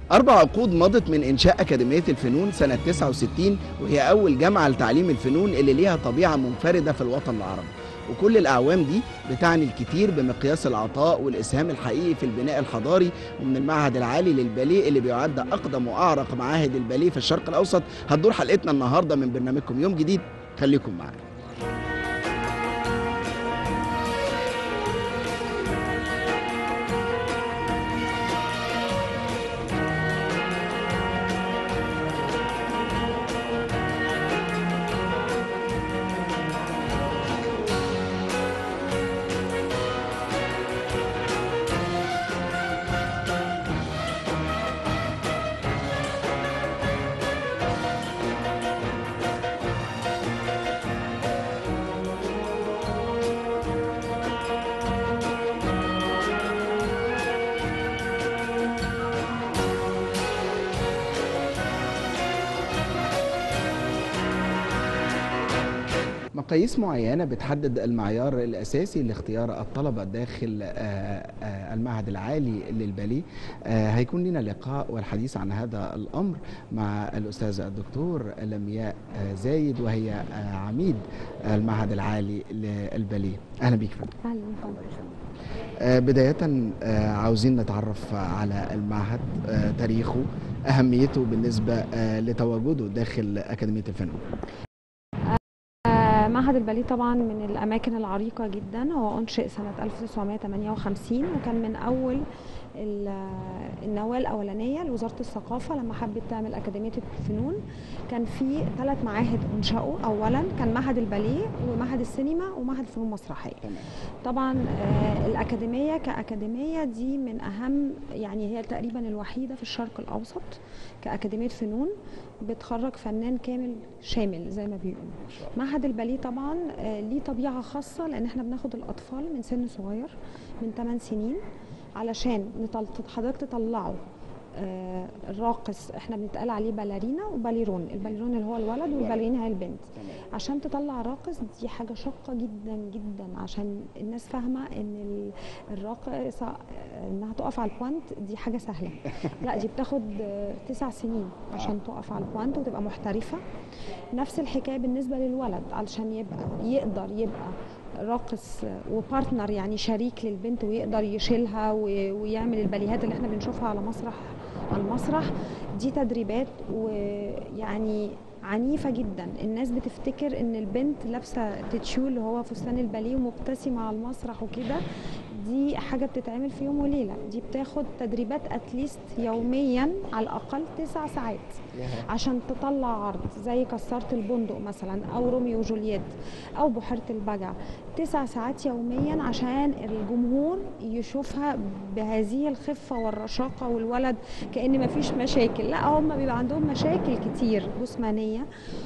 أربع عقود مضت من إنشاء أكاديمية الفنون سنة 69 وهي أول جامعة لتعليم الفنون اللي ليها طبيعة منفردة في الوطن العربي وكل الأعوام دي بتعني الكثير بمقياس العطاء والإسهام الحقيقي في البناء الحضاري ومن المعهد العالي للباليه اللي بيعد أقدم وأعرق معاهد الباليه في الشرق الأوسط هتدور حلقتنا النهاردة من برنامجكم يوم جديد خليكم معانا مقاييس معينة بتحدد المعيار الأساسي لاختيار الطلبة داخل آه، آه، المعهد العالي للباليه آه، هيكون لنا لقاء والحديث عن هذا الأمر مع الأستاذة الدكتور لمياء آه، زايد وهي آه، عميد المعهد العالي للباليه أهلا بيك فندم اهلا وسهلا آه، بداية آه، عاوزين نتعرف على المعهد آه، تاريخه أهميته بالنسبة آه، لتواجده داخل أكاديمية الفنون آه، معهد الباليه طبعا من الاماكن العريقه جدا هو انشئ سنه 1958 وكان من اول ال- النواه الاولانيه لوزاره الثقافه لما حبت تعمل اكاديميه الفنون كان في ثلاث معاهد انشأوا اولا كان معهد الباليه ومعهد السينما ومعهد الفنون المسرحيه تمام طبعا آه، الأكاديمية كأكاديمية دي من أهم يعني هي تقريبا الوحيدة في الشرق الأوسط كأكاديمية فنون بتخرج فنان كامل شامل زي ما بيقولوا معهد الباليه طبعا آه، ليه طبيعة خاصة لأن احنا بناخد الأطفال من سن صغير من 8 سنين علشان نطل... حضرتك تطلعوا آه، الراقص احنا بنتقال عليه باليرينا وباليرون الباليرون اللي هو الولد والباليرينا هي البنت عشان تطلع راقص دي حاجة شاقة جدا جدا عشان الناس فاهمة ان ال- الراقصة آه، انها تقف على البوانت دي حاجة سهلة لا دي بتاخد آه، تسع سنين عشان تقف على البوانت وتبقى محترفة نفس الحكاية بالنسبة للولد علشان يبقى يقدر يبقى راقص وبارتنر يعني شريك للبنت ويقدر يشيلها و- ويعمل الباليهات اللي احنا بنشوفها على مسرح على المسرح دي تدريبات ويعني عنيفة جدا الناس بتفتكر ان البنت لابسة تتشو اللي هو فستان الباليه ومبتسمة على المسرح وكده دي حاجة بتتعمل في يوم وليلة دي بتاخد تدريبات اتليست يوميا على الأقل تسع ساعات عشان تطلع عرض زي كسرة البندق مثلا او روميو وجولييت او بحيرة البجع تسع ساعات يوميا عشان الجمهور يشوفها بهذه الخفة والرشاقة والولد كأن مفيش مشاكل لا هم بيبقى عندهم مشاكل كتير جسمانية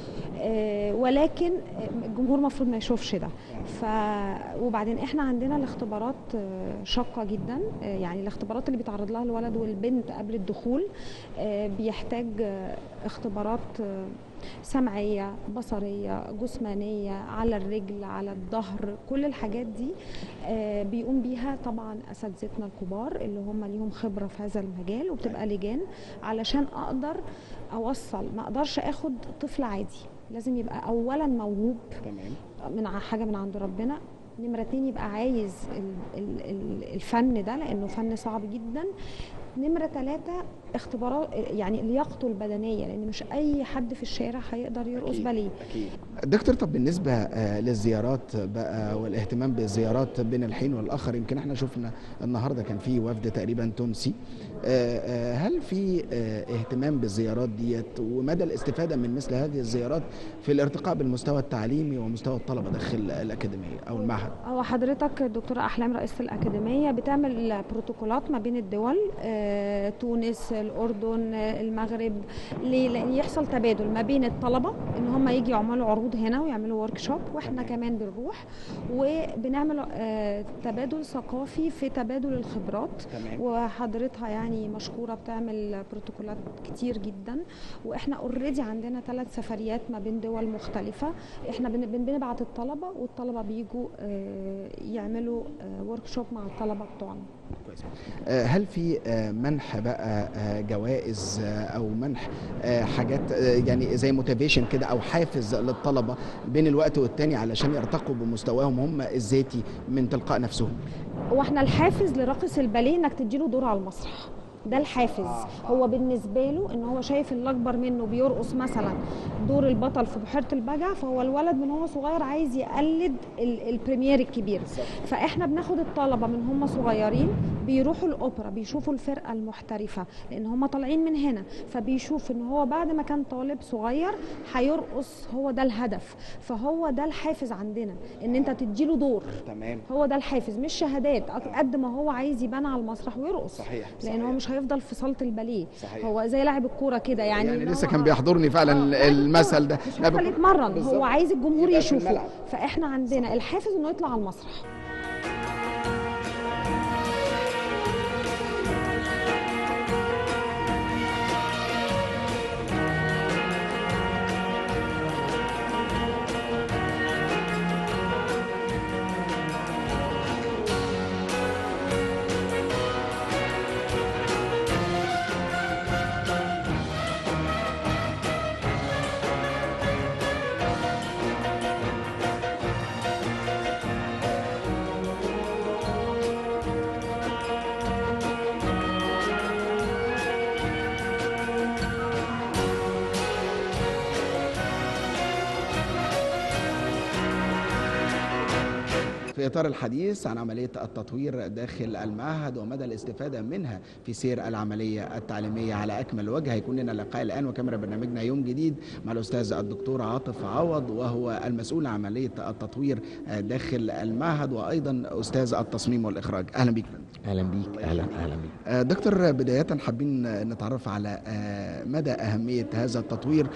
آه، ولكن الجمهور المفروض ما يشوفش ده ف وبعدين احنا عندنا الاختبارات آه، شاقه جدا آه، يعني الاختبارات اللي بيتعرض لها الولد والبنت قبل الدخول آه، بيحتاج آه، اختبارات آه، سمعيه بصريه جسمانيه على الرجل على الظهر كل الحاجات دي آه، بيقوم بيها طبعا اساتذتنا الكبار اللي هم ليهم خبره في هذا المجال وبتبقى لجان علشان اقدر اوصل ما اقدرش اخد طفل عادي لازم يبقى اولا موهوب تمام من ع- حاجه من عند ربنا نمرة اتنين يبقى عايز ال- ال- ال- الفن ده لانه فن صعب جدا نمرة ثلاثة اختبارات يعني لياقته البدنية لان مش اي حد في الشارع هيقدر يرقص أكيد. باليه أكيد دكتور طب بالنسبة آه، للزيارات بقى والاهتمام بالزيارات بين الحين والآخر يمكن احنا شفنا النهاردة كان في وفد تقريبا تونسي آه، آه، هل في آه، اهتمام بالزيارات ديت ومدى الاستفادة من مثل هذه الزيارات في الارتقاء بالمستوى التعليمي ومستوى الطلبة داخل الأكاديمية أو المعهد هو حضرتك الدكتورة أحلام رئيسة الأكاديمية بتعمل بروتوكولات ما بين الدول آه، تونس الأردن آه، المغرب ليه؟ لأن يحصل تبادل ما بين الطلبة إن هم يجي يعملوا عروض هنا ويعملوا ورك شوب وإحنا كمان بنروح وبنعمل آه، تبادل ثقافي في تبادل الخبرات تمام وحضرتها يعني مشكوره بتعمل بروتوكولات كتير جدا واحنا اوريدي عندنا ثلاث سفريات ما بين دول مختلفه احنا بن- بن- بنبعت الطلبه والطلبه بيجوا آه، يعملوا ورك شوب مع الطلبه بتوعنا كويس آه، هل في آه، منح بقى آه، جوائز آه، او منح آه، حاجات آه، يعني زي موتيفيشن كده او حافز للطلبه بين الوقت والتاني علشان يرتقوا بمستواهم هم الذاتي من تلقاء نفسهم واحنا الحافز لراقص الباليه انك تديله دور على المسرح ده الحافز هو بالنسبه له ان هو شايف اللي اكبر منه بيرقص مثلا دور البطل في بحيره البجع فهو الولد من هو صغير عايز يقلد ال- البريمير الكبير فاحنا بناخد الطلبه من هم صغيرين بيروحوا الاوبرا بيشوفوا الفرقه المحترفه لان هم طالعين من هنا فبيشوف ان هو بعد ما كان طالب صغير هيرقص هو ده الهدف فهو ده الحافز عندنا ان انت تديله دور تمام هو ده الحافز مش شهادات قد ما هو عايز يبان على المسرح ويرقص صحيح لان هو مش هيفضل في صاله الباليه صحيح. هو زي لاعب الكوره كده يعني يعني إن لسه هو- كان بيحضرني فعلا آه، لاعب المثل ده الكورة. مش لا بطل بك- يتمرن بالظبط. هو عايز الجمهور يبقى في يشوفه الملعب. فاحنا عندنا الحافز انه يطلع على المسرح في إطار الحديث عن عملية التطوير داخل المعهد ومدى الاستفادة منها في سير العملية التعليمية على أكمل وجه هيكون لنا لقاء الآن وكاميرا برنامجنا يوم جديد مع الأستاذ الدكتور عاطف عوض وهو المسؤول عن عملية التطوير داخل المعهد وأيضا أستاذ التصميم والإخراج أهلا بك فندم. اهلا بيك اهلا اهلا بيك آه، دكتور بداية حابين نتعرف على آه، مدى أهمية هذا التطوير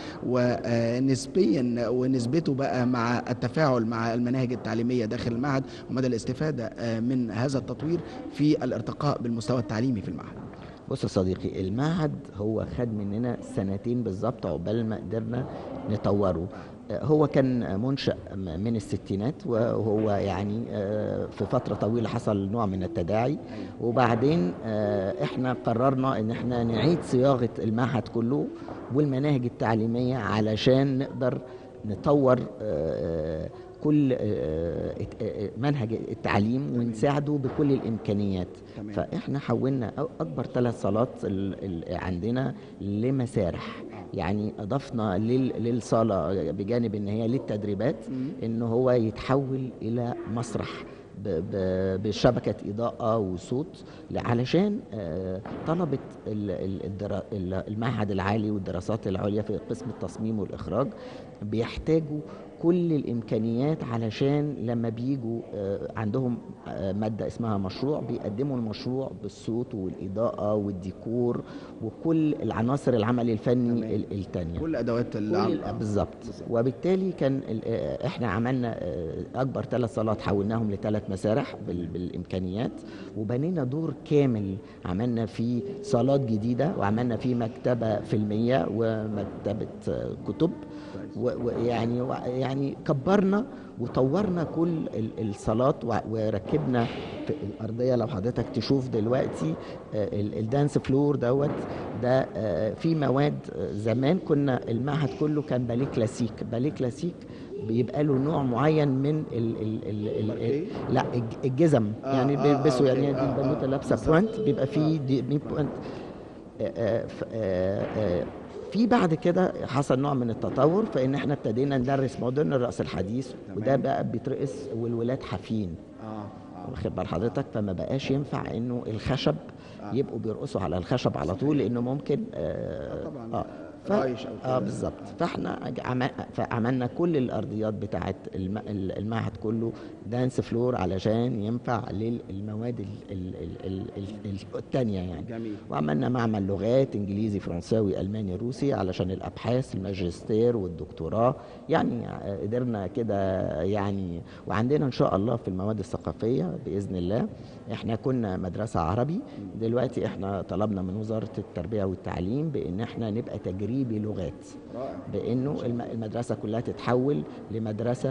ونسبيا ونسبته بقى مع التفاعل مع المناهج التعليمية داخل المعهد ومدى الاستفادة آه، من هذا التطوير في الارتقاء بالمستوى التعليمي في المعهد بص يا صديقي المعهد هو خد مننا سنتين بالظبط عقبال ما قدرنا نطوره آه، هو كان منشأ م- من الستينات وهو يعني آه، في فترة طويلة حصل نوع من التداعي وبعدين آه، احنا قررنا ان احنا نعيد صياغة المعهد كله والمناهج التعليمية علشان نقدر نطور آه، كل آه، ات- آه، منهج التعليم ونساعده بكل الامكانيات تمام. فاحنا حولنا أو- اكبر ثلاث صالات ال- ال- عندنا لمسارح يعني اضفنا لل- للصاله بجانب ان هي للتدريبات ان هو يتحول الى مسرح ب- ب- بشبكه اضاءه وصوت علشان آه، طلبه ال- ال- الدرا- ال- المعهد العالي والدراسات العليا في قسم التصميم والاخراج بيحتاجوا كل الامكانيات علشان لما بيجوا آه، عندهم آه، ماده اسمها مشروع بيقدموا المشروع بالصوت والاضاءه والديكور وكل العناصر العمل الفني تمام. ال- التانية كل أدوات كل العمل ال- بالظبط وبالتالي كان ال- آه، احنا عملنا آه، اكبر ثلاث صالات حولناهم لثلاث مسارح بال- بالامكانيات وبنينا دور كامل عملنا فيه صالات جديده وعملنا فيه مكتبه فيلميه ومكتبه آه، كتب و- ويعني و- يعني كبرنا وطورنا كل ال- الصالات وع- وركبنا في الارضيه لو حضرتك تشوف دلوقتي آه، ال- الدانس فلور دوت ده آه، في مواد آه، زمان كنا المعهد كله كان باليه كلاسيك باليه كلاسيك بيبقى له نوع معين من ال ال ال ال الباركيه؟ لا الج- الجزم آه، يعني آه، بيلبسوا آه، يعني أوكي. دي آه، البنوته آه، لابسه بالظبط. بوينت بيبقى آه. فيه دي مي بوينت آه، آه، ف- آه، آه، في بعد كده حصل نوع من التطور فان احنا ابتدينا ندرس مودرن الرقص الحديث وده تمام. بقى بيترقص والولاد حافين آه آه. واخد بال حضرتك فما بقاش ينفع انه الخشب آه. يبقوا بيرقصوا على الخشب على طول لانه ممكن آه طبعا اه ف- رايش أو كده. اه بالظبط فاحنا عم- فعملنا كل الارضيات بتاعه الم- ال- المعهد كله دانس فلور علشان ينفع للمواد ال- ال- ال- ال- ال- ال- التانية يعني جميل وعملنا معمل لغات انجليزي فرنساوي الماني روسي علشان الابحاث الماجستير والدكتوراه يعني آه، قدرنا كده يعني وعندنا ان شاء الله في المواد الثقافيه باذن الله احنا كنا مدرسه عربي دلوقتي احنا طلبنا من وزاره التربيه والتعليم بان احنا نبقى تجريبي لغات رائع بانه الم- المدرسه كلها تتحول لمدرسه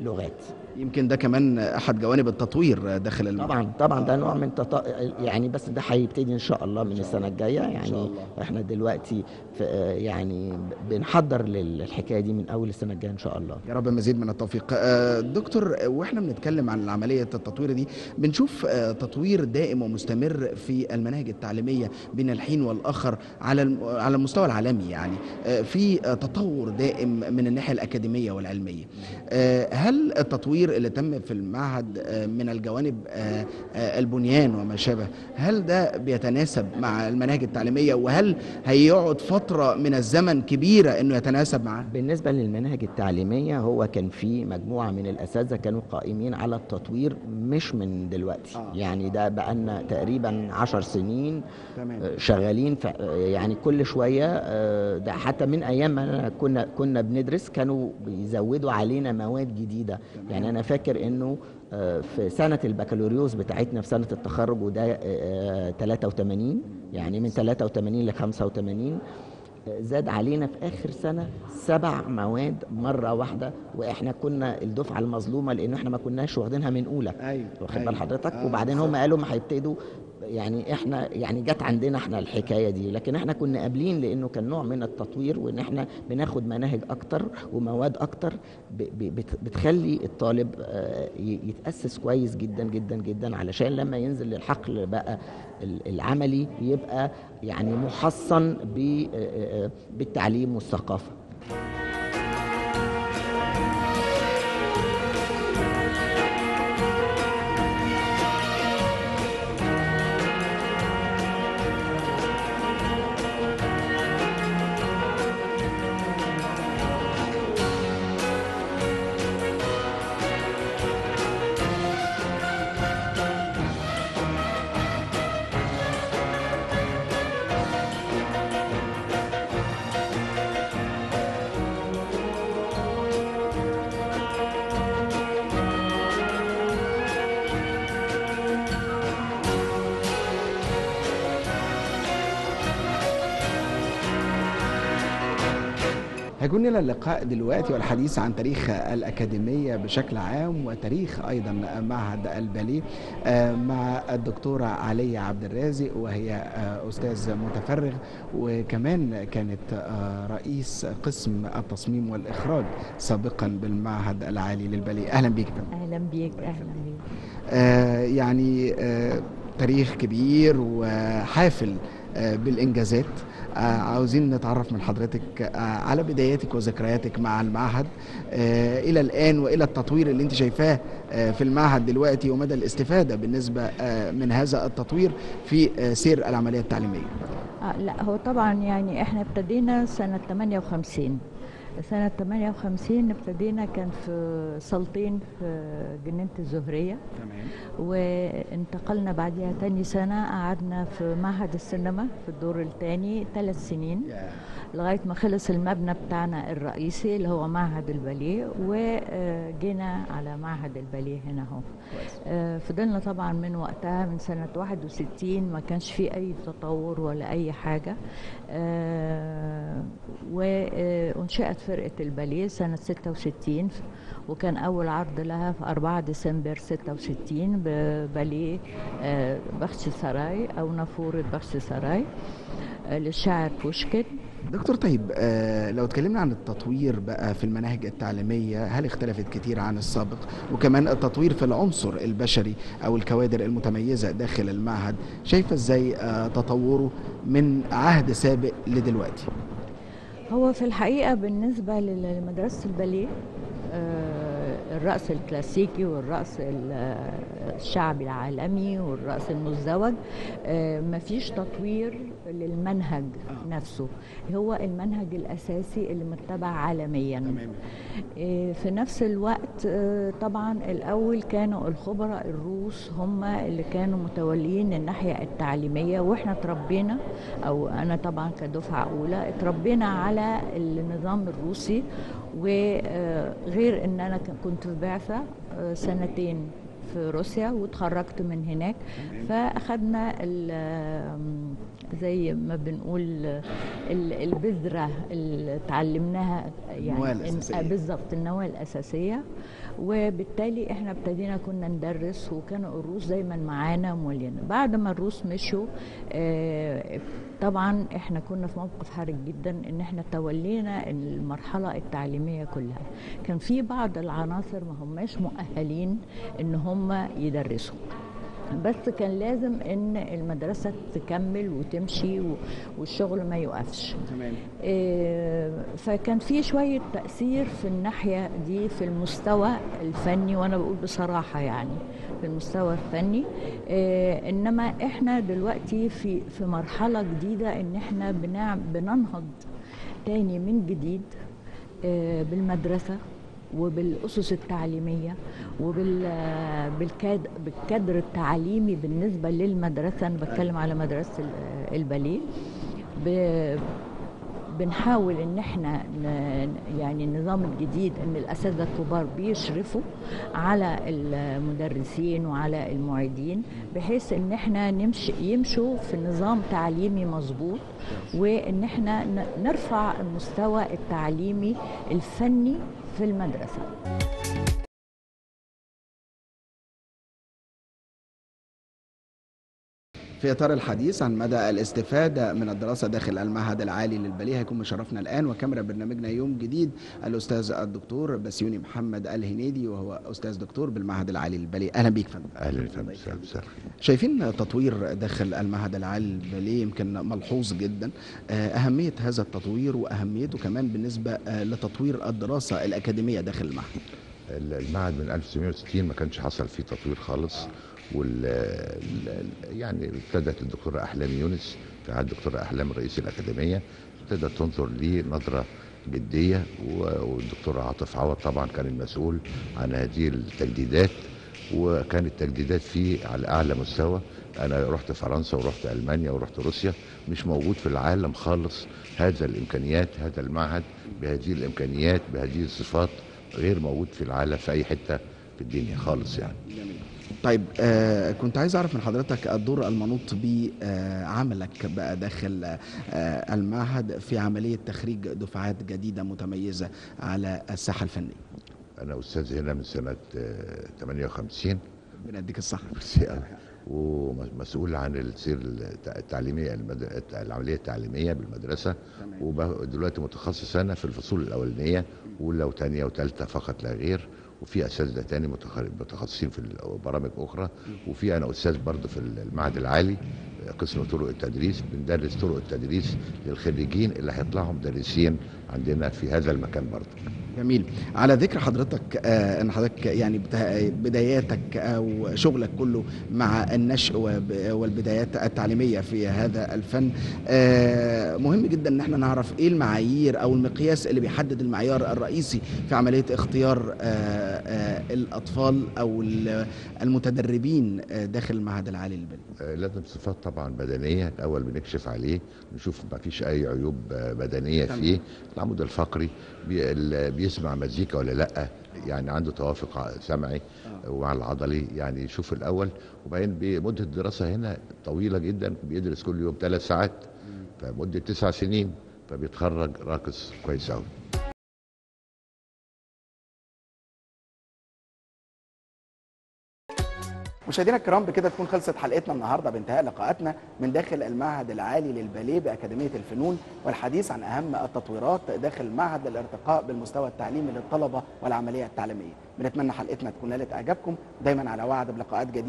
لغات يمكن ده كمان احد جوانب التطوير داخل المعهد طبعا طبعا ده نوع من تط... يعني بس ده هيبتدي ان شاء الله من السنه الجايه شاء يعني الله. احنا دلوقتي في يعني بنحضر للحكايه دي من اول السنه الجايه ان شاء الله يا رب مزيد من التوفيق آه، دكتور آه، واحنا بنتكلم عن عملية التطوير دي بنشوف آه، تطوير دائم ومستمر في المناهج التعليمية بين الحين والآخر على الم- على المستوى العالمي يعني آه، في آه، تطور دائم من الناحية الأكاديمية والعلمية آه، هل التطوير اللي تم في المعهد آه، من الجوانب آه، آه، البنيان وما شابه هل ده بيتناسب مع المناهج التعليمية وهل هيقعد فترة من الزمن كبيرة انه يتناسب معاه بالنسبة للمناهج التعليمية هو كان في مجموعة من الأساتذة كانوا قائمين على التطوير مش من دلوقتي آه. يعني ده بقالنا تقريبا عشر سنين تمام آه، شغالين ف يعني كل شوية آه، ده حتى من أيام ما أنا كنا كنا بندرس كانوا بيزودوا علينا مواد جديدة يعني أنا فاكر إنه آه، في سنة البكالوريوس بتاعتنا في سنة التخرج وده آه، 83 يعني من 83 ل 85 زاد علينا في اخر سنه سبع مواد مره واحده واحنا كنا الدفعه المظلومه لان احنا ما كناش واخدينها من اولى ايوه واخد أيوة. بال حضرتك آه، وبعدين هم قالوا ما هيبتدوا يعني احنا يعني جت عندنا احنا الحكايه دي لكن احنا كنا قابلين لانه كان نوع من التطوير وان احنا بناخد مناهج اكتر ومواد اكتر ب- ب- بت- بتخلي الطالب آه، ي- يتاسس كويس جدا جدا جدا علشان لما ينزل للحقل بقى ال- العملي يبقى يعني محصن ب- آه، آه، بالتعليم والثقافه هيكون لنا اللقاء دلوقتي والحديث عن تاريخ الأكاديمية بشكل عام وتاريخ أيضا معهد الباليه آه، مع الدكتورة علية عبد الرازق وهي آه، أستاذ متفرغ وكمان كانت آه، رئيس قسم التصميم والإخراج سابقا بالمعهد العالي للباليه أهلا بيك يا فندم. اهلا بيك اهلا بيك آه، يعني آه، تاريخ كبير وحافل آه، بالإنجازات آه، عاوزين نتعرف من حضرتك آه، على بداياتك وذكرياتك مع المعهد آه، إلى الآن وإلى التطوير اللي أنت شايفاه آه، في المعهد دلوقتي ومدى الاستفادة بالنسبة آه، من هذا التطوير في آه، سير العملية التعليمية آه لا هو طبعا يعني احنا ابتدينا سنة 58 سنة 58 ابتدينا كان في صالتين في جنينة الزهرية تمام وانتقلنا بعدها تاني سنة قعدنا في معهد السينما في الدور الثاني ثلاث سنين لغاية ما خلص المبنى بتاعنا الرئيسي اللي هو معهد الباليه وجينا على معهد الباليه هنا اهو آه، فضلنا طبعا من وقتها من سنة 61 ما كانش في أي تطور ولا أي حاجة آه، وانشئت فرقة الباليه سنة 66 وكان أول عرض لها في 4 ديسمبر 66 بباليه آه، بخش سراي أو نافورة بخش سراي آه، للشاعر بوشكين دكتور طيب آه، لو اتكلمنا عن التطوير بقى في المناهج التعليمية هل اختلفت كتير عن السابق وكمان التطوير في العنصر البشري أو الكوادر المتميزة داخل المعهد شايفة ازاي آه، تطوره من عهد سابق لدلوقتي هو في الحقيقة بالنسبة لل- لمدرسة الباليه آه، الرقص الكلاسيكي والرقص ال- آه، الشعبي العالمي والرقص المزدوج آه، مفيش تطوير للمنهج نفسه هو المنهج الأساسي اللي متبع عالميا إيه، في نفس الوقت آه، طبعا الاول كانوا الخبراء الروس هم اللي كانوا متولين الناحيه التعليميه واحنا اتربينا او انا طبعا كدفعه اولى اتربينا على النظام الروسي وغير ان انا ك- كنت في بعثه آه، سنتين في روسيا وتخرجت من هناك فاخدنا ال- زي ما بنقول ال- البذره اللي اتعلمناها النواة يعني الأساسية. آه، بالظبط النواه الاساسيه وبالتالي احنا ابتدينا كنا ندرس وكانوا الروس دايما معانا مولينا بعد ما الروس مشوا آه، طبعا احنا كنا في موقف حرج جدا ان احنا تولينا المرحله التعليميه كلها كان في بعض العناصر ما هماش مؤهلين ان هم يدرسوا بس كان لازم ان المدرسه تكمل وتمشي و- والشغل ما يوقفش تمام إيه، فكان في شوية تأثير في الناحية دي في المستوى الفني وأنا بقول بصراحة يعني في المستوى الفني إيه، إنما إحنا دلوقتي في في مرحلة جديدة إن إحنا بنعم بننهض تاني من جديد إيه، بالمدرسة وبالأسس التعليمية وبالكاد بالكادر التعليمي بالنسبة للمدرسة أنا بتكلم على مدرسة ال- الباليه ب- بنحاول ان احنا ن- يعني النظام الجديد ان الاساتذه الكبار بيشرفوا على المدرسين وعلى المعيدين بحيث ان احنا نمشي يمشوا في نظام تعليمي مظبوط وان احنا ن- نرفع المستوى التعليمي الفني في المدرسه في اطار الحديث عن مدى الاستفاده من الدراسه داخل المعهد العالي للباليه هيكون مشرفنا الان وكاميرا برنامجنا يوم جديد الاستاذ الدكتور بسيوني محمد الهنيدي وهو استاذ دكتور بالمعهد العالي للباليه اهلا بيك فندم اهلا فندم مساء الخير. شايفين تطوير داخل المعهد العالي للباليه يمكن ملحوظ جدا آه، اهميه هذا التطوير واهميته كمان بالنسبه آه، لتطوير الدراسه الاكاديميه داخل المعهد المعهد من 1960 ما كانش حصل فيه تطوير خالص وال ال- يعني ابتدت الدكتوره احلام يونس في عهد الدكتوره احلام رئيس الاكاديميه ابتدت تنظر ليه نظره جديه و- والدكتور عاطف عوض طبعا كان المسؤول عن هذه التجديدات وكانت التجديدات فيه على اعلى مستوى انا رحت فرنسا ورحت المانيا ورحت روسيا مش موجود في العالم خالص هذا الامكانيات هذا المعهد بهذه الامكانيات بهذه الصفات غير موجود في العالم في اي حته في الدنيا خالص يعني طيب آه كنت عايز اعرف من حضرتك الدور المنوط بعملك بقى داخل آه المعهد في عمليه تخريج دفعات جديده متميزه على الساحه الفنيه انا استاذ هنا من سنه آه، 58 ربنا يديك الصحه ميرسي قوي ومسؤول عن السير التع- التعليميه المد... العمليه التعليميه بالمدرسه ودلوقتي متخصص انا في الفصول الاولانيه اولى وثانيه وثالثه فقط لا غير وفي اساتذه تاني متخ- متخصصين في برامج اخرى وفي انا استاذ برضه في المعهد العالي قسم طرق التدريس بندرس طرق التدريس للخريجين اللي هيطلعوا مدرسين عندنا في هذا المكان برضه جميل على ذكر حضرتك آه ان حضرتك يعني بتا- بداياتك او شغلك كله مع النشء وب- والبدايات التعليميه في هذا الفن آه مهم جدا ان احنا نعرف ايه المعايير او المقياس اللي بيحدد المعيار الرئيسي في عمليه اختيار آه آه الاطفال او ال- المتدربين آه داخل المعهد العالي للبنيه آه، لازم صفات طبعا بدنيه الاول بنكشف عليه نشوف ما فيش اي عيوب آه، بدنيه تمام. فيه العمود الفقري بي- ال- بيسمع مزيكا ولا لا يعني عنده توافق ع- سمعي ومع العضلي يعني يشوف الاول وبعدين بمده الدراسه هنا طويله جدا بيدرس كل يوم ثلاث ساعات فمده تسع سنين فبيتخرج راقص كويس قوي مشاهدينا الكرام بكده تكون خلصت حلقتنا النهارده بانتهاء لقاءاتنا من داخل المعهد العالي للباليه باكاديميه الفنون والحديث عن اهم التطويرات داخل المعهد للارتقاء بالمستوى التعليمي للطلبه والعمليه التعليميه. بنتمنى حلقتنا تكون نالت اعجابكم دايما على وعد بلقاءات جديده